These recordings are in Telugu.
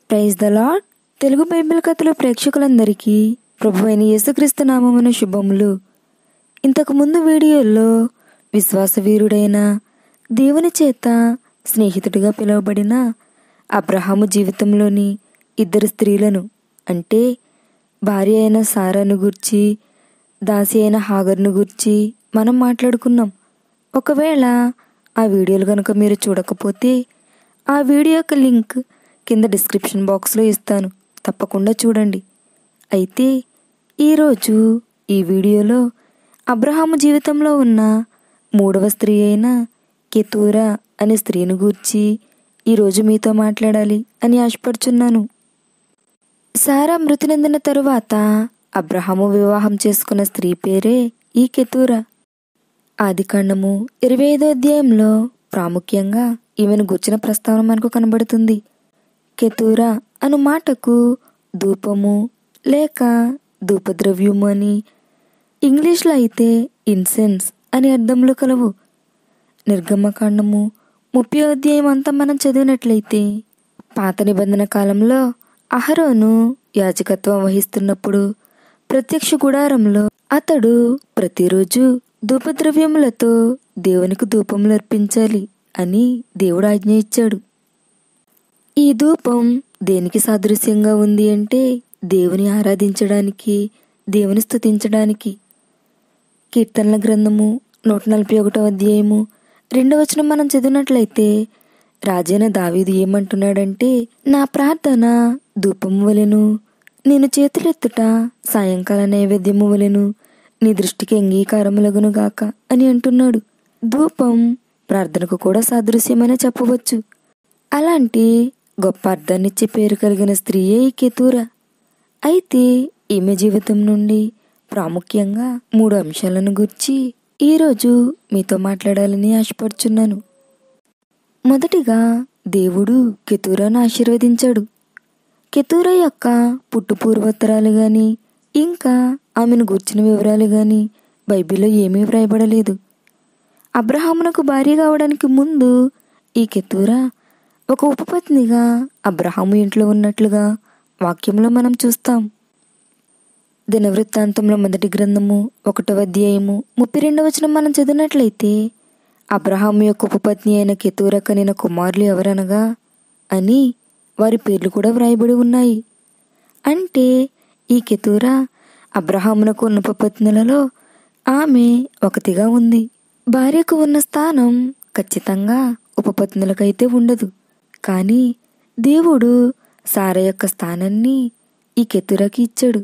praise the Lord Telugu Bible కథలు ప్రేక్షకులందరికీ ప్రభు అయిన యేసుక్రీస్తు నామమున శుభములు ఇంతకు ముందు వీడియోల్లో విశ్వాస వీరుడైన దేవుని చేత స్నేహితుడిగా పిలువబడిన అబ్రహాము జీవితంలోని ఇద్దరు స్త్రీలను అంటే భార్య అయిన సారాను గూర్చి దాసి అయిన హాగర్ను గూర్చి మనం మాట్లాడుకున్నాం ఒకవేళ ఆ వీడియోలు కనుక మీరు చూడకపోతే ఆ వీడియో యొక్క లింక్ కింద డిస్క్రిప్షన్ బాక్స్లో ఇస్తాను తప్పకుండా చూడండి అయితే ఈరోజు ఈ వీడియోలో అబ్రహాము జీవితంలో ఉన్న మూడవ స్త్రీ అయిన కెతూరా అనే స్త్రీని గూర్చి ఈరోజు మీతో మాట్లాడాలి అని ఆశపడుచున్నాను సారా మృతి చెందిన తరువాత అబ్రహాము వివాహం చేసుకున్న స్త్రీ పేరే ఈ కెతూరా ఆదికాండము ఇరవై ఐదో అధ్యాయంలో ప్రాముఖ్యంగా ఈమెను గుర్చిన ప్రస్తావన మనకు కనబడుతుంది కెతూరా అను మాటకు ధూపము లేక ధూపద్రవ్యము అని ఇంగ్లీష్లో అయితే ఇన్సెన్స్ అని అర్థములు కలవు నిర్గమకాండము ముప్పై అధ్యాయం అంతా మనం చదివినట్లయితే పాత నిబంధన కాలంలో అహరోను యాజకత్వం వహిస్తున్నప్పుడు ప్రత్యక్ష గుడారంలో అతడు ప్రతిరోజు ధూపద్రవ్యములతో దేవునికి ధూపములు అర్పించాలి అని దేవుడు ఆజ్ఞ ఇచ్చాడు ఈ ధూపం దేనికి సాదృశ్యంగా ఉంది అంటే దేవుని ఆరాధించడానికి దేవుని స్తుతించడానికి కీర్తనల గ్రంథము నూట నలభై ఒకటో అధ్యాయము రెండవ వచనం మనం చదివినట్లయితే రాజైన దావీదు ఏమంటున్నాడంటే నా ప్రార్థన ధూపము వలెను నేను చేతులెత్తుట సాయంకాల నైవేద్యము వలెను నీ దృష్టికి అంగీకారములగును గాక అని అంటున్నాడు ధూపం ప్రార్థనకు కూడా సాదృశ్యమనే చెప్పవచ్చు అలాంటి గొప్ప అర్థాన్నిచ్చే పేరు కలిగిన స్త్రీయే ఈ కెతూరా అయితే ఈమె జీవితం నుండి ప్రాముఖ్యంగా మూడు అంశాలను గుర్చి ఈరోజు మీతో మాట్లాడాలని ఆశపడుచున్నాను మొదటిగా దేవుడు కెతూరాను ఆశీర్వదించాడు కెతూరా యొక్క పుట్టు పూర్వోత్తరాలు గాని ఇంకా ఆమెను గుర్చిన వివరాలు గాని బైబిల్లో ఏమీ వ్రాయబడలేదు అబ్రహామునకు భార్య కావడానికి ముందు ఈ కెతూరా ఒక ఉపపత్నిగా అబ్రహాము ఇంట్లో ఉన్నట్లుగా వాక్యంలో మనం చూస్తాం దినవృత్తాంతంలో మొదటి గ్రంథము ఒకటవ అధ్యాయము ముప్పై రెండవ వచనం మనం చదివినట్లయితే అబ్రహాము యొక్క ఉపపత్ని అయిన కెతూర కనిన కుమారులు ఎవరనగా అని వారి పేర్లు కూడా వ్రాయబడి ఉన్నాయి అంటే ఈ కెతూర అబ్రహామునకు ఉన్న ఉపపత్నులలో ఆమె ఒకటిగా ఉంది భార్యకు ఉన్న స్థానం ఖచ్చితంగా ఉపపత్నులకైతే ఉండదు కానీ దేవుడు సార యొక్క స్థానాన్ని ఈ కెతురకి ఇచ్చాడు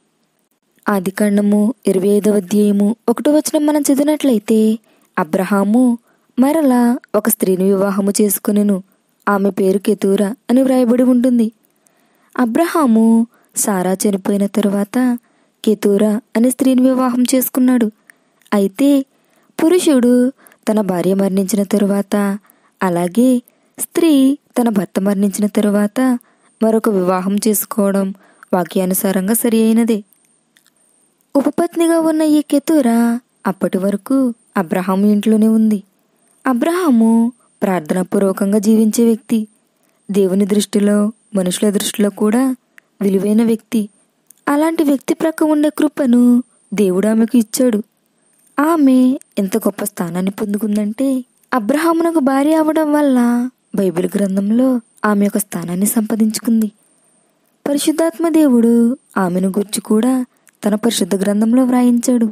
ఆదికాండము ఇరవై ఐదవ అధ్యాయము ఒకటో వచనం మనం చదివినట్లయితే అబ్రహాము మరలా ఒక స్త్రీని వివాహము చేసుకునెను ఆమె పేరు కెతూరా అని వ్రాయబడి ఉంటుంది అబ్రహాము సారా చనిపోయిన తరువాత కెతూరా అనే స్త్రీని వివాహం చేసుకున్నాడు అయితే పురుషుడు తన భార్య మరణించిన తరువాత అలాగే స్త్రీ తన భర్త మరణించిన తరువాత మరొక వివాహం చేసుకోవడం వాక్యానుసారంగా సరి అయినదే ఉపపత్నిగా ఉన్న ఈ కెతూరా అప్పటి వరకు అబ్రహాము ఇంట్లోనే ఉంది అబ్రహాము ప్రార్థనాపూర్వకంగా జీవించే వ్యక్తి దేవుని దృష్టిలో మనుషుల దృష్టిలో కూడా విలువైన వ్యక్తి అలాంటి వ్యక్తి ప్రక్క ఉండే కృపను దేవుడు ఆమెకు ఇచ్చాడు ఆమె ఎంత గొప్ప స్థానాన్ని పొందుకుందంటే అబ్రహామునకు భార్య అవడం వల్ల బైబిల్ గ్రంథంలో ఆమె యొక్క స్థానాన్ని సంపాదించుకుంది పరిశుద్ధాత్మ దేవుడు ఆమెను గుర్చి కూడా తన పరిశుద్ధ గ్రంథంలో వ్రాయించాడు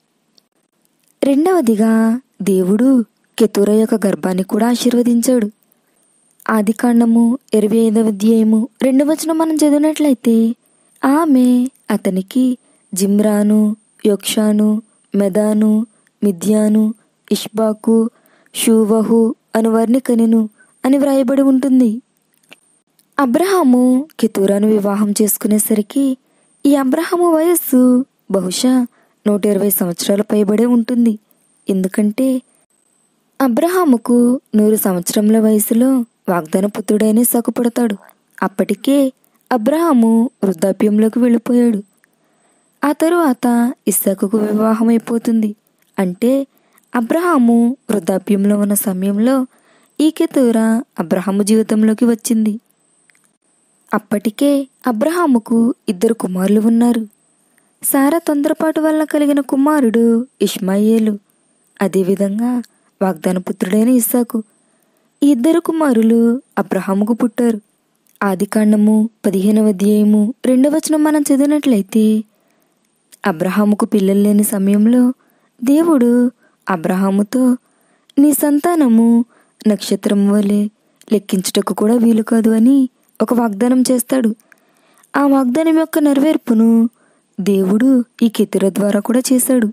రెండవదిగా దేవుడు కెతూర యొక్క గర్భాన్ని కూడా ఆశీర్వదించాడు ఆది కాండము ఇరవై ఐదవ అధ్యాయము రెండు వచనం మనం చదివినట్లయితే ఆమె అతనికి Zimran Jokshan Medan Midian Ishbak Shuah అను వారిని కనెను అని వ్రాయబడి ఉంటుంది అబ్రహాము కెతూరాను వివాహం చేసుకునేసరికి ఈ అబ్రహాము వయస్సు బహుశా నూట ఇరవై సంవత్సరాల పైబడే ఉంటుంది ఎందుకంటే అబ్రహాముకు నూరు సంవత్సరముల వయసులో వాగ్దాన పుత్రుడైన సకుపడతాడు అప్పటికే అబ్రహాము వృద్ధాప్యంలోకి వెళ్ళిపోయాడు ఆ తరువాత ఇస్సాకుకు వివాహం అయిపోతుంది అంటే అబ్రహాము వృద్ధాప్యంలో ఉన్న సమయంలో ఈ కెతూర అబ్రహాము జీవితంలోకి వచ్చింది అప్పటికే అబ్రహాముకు ఇద్దరు కుమారులు ఉన్నారు సారా తొందరపాటు వల్ల కలిగిన కుమారుడు ఇష్మాయేలు అదేవిధంగా వాగ్దాన పుత్రుడైన ఇస్సాకు ఈ ఇద్దరు కుమారులు అబ్రహాముకు పుట్టారు ఆదికాండము పదిహేనవ అధ్యాయము రెండవ వచనం మనం చదివినట్లయితే అబ్రహాముకు పిల్లలు లేని సమయంలో దేవుడు అబ్రహాముతో నీ సంతానము నక్షత్రం వలె లెక్కించుటకు కూడా వీలు కాదు అని ఒక వాగ్దానం చేస్తాడు ఆ వాగ్దానం యొక్క నెరవేర్పును దేవుడు ఈ కెతుర ద్వారా కూడా చేశాడు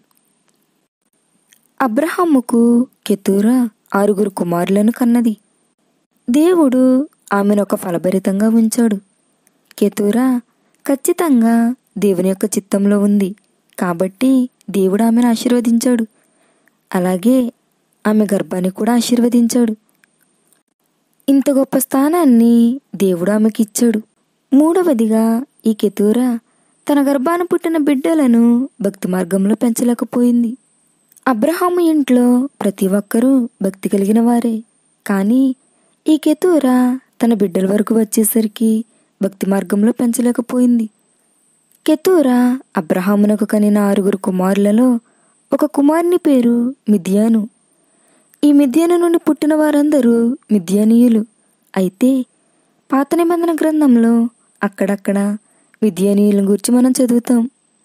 అబ్రహాముకు కెతూర ఆరుగురు కుమారులను కన్నది దేవుడు ఆమెను ఒక ఫలభరితంగా ఉంచాడు కెతూర ఖచ్చితంగా దేవుని యొక్క చిత్తంలో ఉంది కాబట్టి దేవుడు ఆమెను ఆశీర్వదించాడు అలాగే ఆమె గర్భాన్ని కూడా ఆశీర్వదించాడు ఇంత గొప్ప స్థానాన్ని దేవుడు ఆమెకి ఇచ్చాడు మూడవదిగా ఈ కెతూర తన గర్భాన పుట్టిన బిడ్డలను భక్తి మార్గంలో పెంచలేకపోయింది అబ్రహాము ఇంట్లో ప్రతి ఒక్కరూ భక్తి కలిగిన వారే కానీ ఈ కెతూర తన బిడ్డల వరకు వచ్చేసరికి భక్తి మార్గంలో పెంచలేకపోయింది కెతూర అబ్రహామునకు కనిన ఆరుగురు కుమారులలో ఒక కుమారుని పేరు మిథ్యాను ఈ మిథ్యాను నుండి పుట్టిన వారందరూ మిథ్యానీయులు అయితే పాత నిబంధన గ్రంథంలో అక్కడక్కడ మిథ్యానీయుల గురించి మనం చదువుతాం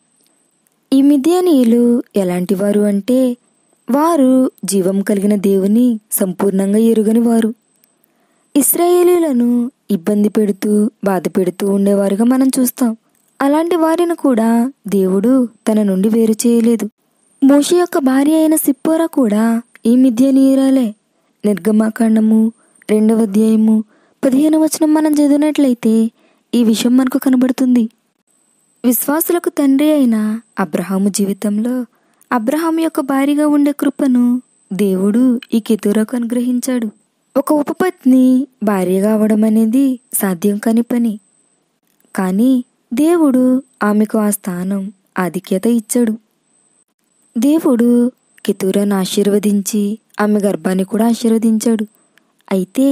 ఈ మిథ్యానీయులు ఎలాంటి వారు అంటే వారు జీవం కలిగిన దేవుని సంపూర్ణంగా ఎరుగని వారు ఇస్రాయేలీలను ఇబ్బంది పెడుతూ బాధ పెడుతూ ఉండేవారుగా మనం చూస్తాం అలాంటి వారిని కూడా దేవుడు తన నుండి వేరు చేయలేదు మోషి యొక్క భార్య అయిన సిప్పోరా కూడా ఈ మిథ్యానీయురాలే నిర్గమాకాండము రెండవ అధ్యాయము పదిహేను వచనం మనం చదివినట్లయితే ఈ విషయం మనకు కనబడుతుంది విశ్వాసులకు తండ్రి అయిన అబ్రహాము జీవితంలో అబ్రహాం యొక్క భార్యగా ఉండే కృపను దేవుడు ఈ కెతూరకు అనుగ్రహించాడు ఒక ఉపపత్ని భార్యగా అవడం అనేది సాధ్యం కాని పని కానీ దేవుడు ఆమెకు ఆ స్థానం ఆధిక్యత ఇచ్చాడు దేవుడు కెతూరాను ఆశీర్వదించి ఆమె గర్భాన్ని కూడా ఆశీర్వదించాడు అయితే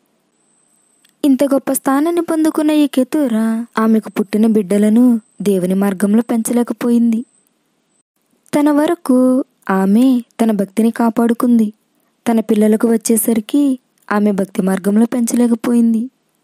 ఇంత గొప్ప స్థానాన్ని పొందుకున్న ఈ కెతూర ఆమెకు పుట్టిన బిడ్డలను దేవుని మార్గంలో పెంచలేకపోయింది తన వరకు ఆమె తన భక్తిని కాపాడుకుంది తన పిల్లలకు వచ్చేసరికి ఆమె భక్తి మార్గంలో పెంచలేకపోయింది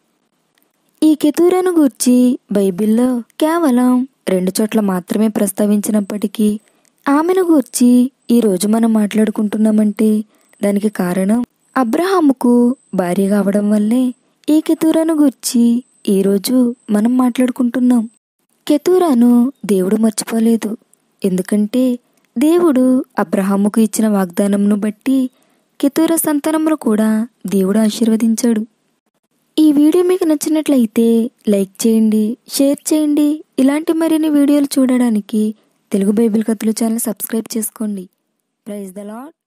ఈ కెతూరను గూర్చి బైబిల్లో కేవలం రెండు చోట్ల మాత్రమే ప్రస్తావించినప్పటికీ ఆమెను గూర్చి ఈరోజు మనం మాట్లాడుకుంటున్నామంటే దానికి కారణం అబ్రహాముకు భార్య కావడం వల్లే ఈ కెతూరాను గూర్చి ఈరోజు మనం మాట్లాడుకుంటున్నాం కెతూరాను దేవుడు మర్చిపోలేదు ఎందుకంటే దేవుడు అబ్రహాముకు ఇచ్చిన వాగ్దానంను బట్టి కెతూర సంతానమును కూడా దేవుడు ఆశీర్వదించాడు ఈ వీడియో మీకు నచ్చినట్లయితే లైక్ చేయండి షేర్ చేయండి ఇలాంటి మరిన్ని వీడియోలు చూడడానికి తెలుగు బైబిల్ కథలు ఛానల్ సబ్స్క్రైబ్ చేసుకోండి ప్రైజ్ ద లాడ్